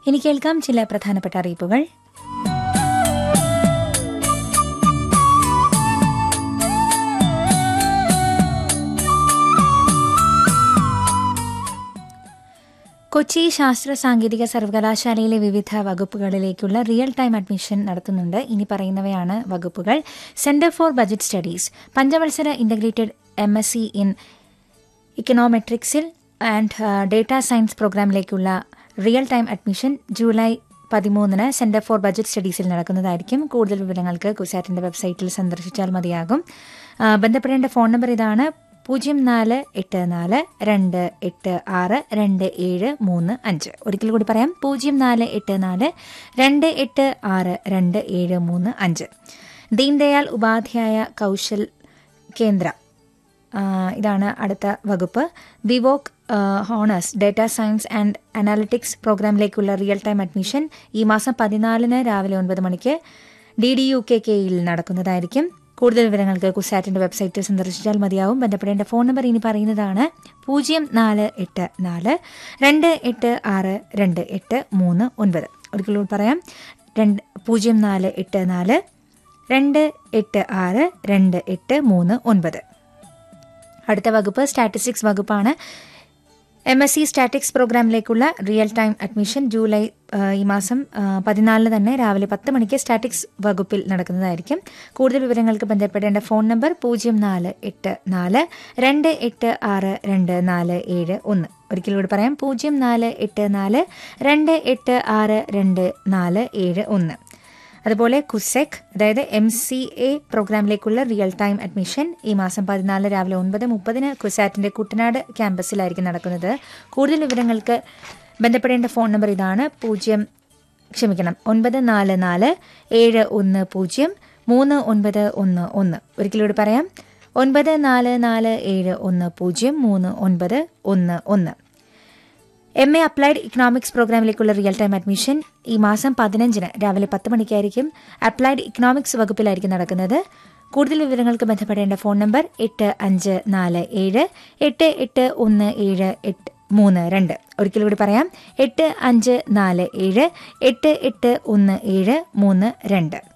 ഇനി കേൾക്കാം ചില പ്രധാനപ്പെട്ട അറിയിപ്പുകൾ കൊച്ചി ശാസ്ത്ര സാങ്കേതിക സർവകലാശാലയിലെ വിവിധ വകുപ്പുകളിലേക്കുള്ള റിയൽ ടൈം അഡ്മിഷൻ നടത്തുന്നുണ്ട് ഇനി പറയുന്നവയാണ് വകുപ്പുകൾ സെന്റർ ഫോർ ബജറ്റ് സ്റ്റഡീസ് പഞ്ചവത്സര integrated M S C in ഇക്കണോമെട്രിക്സിൽ ആൻഡ് ഡേറ്റ സയൻസ് പ്രോഗ്രാമിലേക്കുള്ള റിയൽ ടൈം അഡ്മിഷൻ ജൂലൈ പതിമൂന്നിന് സെന്റർ ഫോർ ബജറ്റ് സ്റ്റഡീസിൽ നടക്കുന്നതായിരിക്കും കൂടുതൽ വിവരങ്ങൾക്ക് കുസാറ്റിന്റെ വെബ്സൈറ്റിൽ സന്ദർശിച്ചാൽ മതിയാകും ആ, ബന്ധപ്പെടേണ്ട ഫോൺ നമ്പർ ഇതാണ് പൂജ്യം നാല് എട്ട് നാല് രണ്ട് എട്ട് ആറ് രണ്ട് ഏഴ് മൂന്ന് അഞ്ച് ഒരിക്കൽ കൂടി പറയാം പൂജ്യം നാല് എട്ട് നാല് രണ്ട് എട്ട് ആറ് രണ്ട് ഏഴ് മൂന്ന് അഞ്ച് ദീൻദയാൽ ഉപാധ്യായ കൗശൽ കേന്ദ്ര ആ, ഇതാണ് അടുത്ത വകുപ്പ് വിവോക് honours data science and analytics പ്രോഗ്രാമിലേക്കുള്ള റിയൽ ടൈം അഡ്മിഷൻ ഈ മാസം പതിനാലിന് രാവിലെ ഒൻപത് മണിക്ക് ഡി ഡി യു കെ കെയിൽ നടക്കുന്നതായിരിക്കും കൂടുതൽ വിവരങ്ങൾക്ക് കുസാറ്റിന്റെ വെബ്സൈറ്റ് സന്ദർശിച്ചാൽ മതിയാവും ബന്ധപ്പെടേണ്ട ഫോൺ നമ്പർ ഇനി പറയുന്നതാണ് പൂജ്യം നാല് എട്ട് നാല് രണ്ട് എട്ട് ആറ് രണ്ട് എട്ട് മൂന്ന് ഒൻപത് ഒരിക്കലൂടെ പറയാം രണ്ട് പൂജ്യം നാല് എട്ട് നാല് രണ്ട് എട്ട് ആറ് രണ്ട് എട്ട് മൂന്ന് ഒൻപത് അടുത്ത വകുപ്പ് സ്റ്റാറ്റിസ്റ്റിക്സ് വകുപ്പാണ് എം എസ് സി സ്റ്റാറ്റിക്സ് പ്രോഗ്രാമിലേക്കുള്ള റിയൽ ടൈം അഡ്മിഷൻ ജൂലൈ ആ, ഈ മാസം ആ, പതിനാലിന് തന്നെ രാവിലെ പത്ത് മണിക്ക് സ്റ്റാറ്റിക്സ് വകുപ്പിൽ നടക്കുന്നതായിരിക്കും കൂടുതൽ വിവരങ്ങൾക്ക് ബന്ധപ്പെടേണ്ട ഫോൺ നമ്പർ പൂജ്യം നാല് എട്ട് നാല് രണ്ട് എട്ട് ആറ് രണ്ട് നാല് ഏഴ് ഒന്ന് ഒരിക്കൽ കൂടി പറയാം പൂജ്യം നാല് എട്ട് നാല് രണ്ട് എട്ട് ആറ് രണ്ട് നാല് ഏഴ് ഒന്ന് അതുപോലെ കുസെക് അതായത് എം സി എ പ്രോഗ്രാമിലേക്കുള്ള റിയൽ ടൈം അഡ്മിഷൻ ഈ മാസം പതിനാല് രാവിലെ ഒൻപത് മുപ്പതിന് കുസാറ്റിന്റെ കുട്ടനാട് ക്യാമ്പസിലായിരിക്കും നടക്കുന്നത് കൂടുതൽ വിവരങ്ങൾക്ക് ബന്ധപ്പെടേണ്ട ഫോൺ നമ്പർ ഇതാണ് പൂജ്യം ക്ഷമിക്കണം ഒൻപത് നാല് നാല് ഏഴ് ഒന്ന് പൂജ്യം മൂന്ന് ഒൻപത് ഒന്ന് ഒന്ന് ഒരിക്കലൂടെ പറയാം ഒൻപത് നാല് നാല് ഏഴ് ഒന്ന് പൂജ്യം മൂന്ന് ഒൻപത് ഒന്ന് ഒന്ന് എം എ അപ്ലൈഡ് ഇക്കണോമിക്സ് പ്രോഗ്രാമിലേക്കുള്ള റിയൽ ടൈം അഡ്മിഷൻ ഈ മാസം പതിനഞ്ചിന് രാവിലെ പത്ത് മണിക്കായിരിക്കും അപ്ലൈഡ് ഇക്കണോമിക്സ് വകുപ്പിലായിരിക്കും നടക്കുന്നത് കൂടുതൽ വിവരങ്ങൾക്ക് ബന്ധപ്പെടേണ്ട ഫോൺ നമ്പർ എട്ട് അഞ്ച് നാല് ഏഴ് എട്ട് എട്ട് ഒന്ന് ഏഴ് എട്ട് മൂന്ന് രണ്ട് ഒരിക്കൽ കൂടി പറയാം എട്ട് അഞ്ച് നാല് ഏഴ് എട്ട് എട്ട് ഒന്ന് ഏഴ് മൂന്ന് രണ്ട്